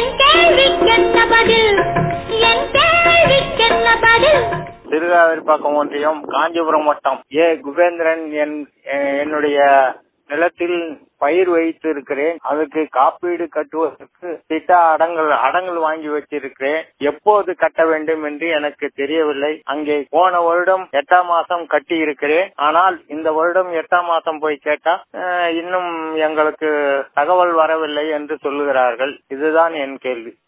என் கேள்விக்கென்ன பதில் என் கேள்விக்கென்ன பதில் திருகாவிரிப்பாக்கம் ஒன்றியம் காஞ்சிபுரம் வட்டம் ஏ குபேந்திரன் என் எ- என்னுடைய நிலத்தில் பயிர் வைத்து இருக்கிறேன் அதுக்கு காப்பீடு கட்டுவதற்கு திட்ட அடங்கல் அடங்கல் வாங்கி வச்சிருக்கிறேன் எப்போது கட்ட வேண்டும் என்று எனக்கு தெரியவில்லை அங்கே போன வருடம் எட்டாம் மாசம் கட்டி இருக்கிறேன் ஆனால் இந்த வருடம் எட்டாம் மாசம் போய் கேட்டா அஹ், இன்னும் எங்களுக்கு தகவல் வரவில்லை என்று சொல்லுகிறார்கள் இதுதான் என் கேள்வி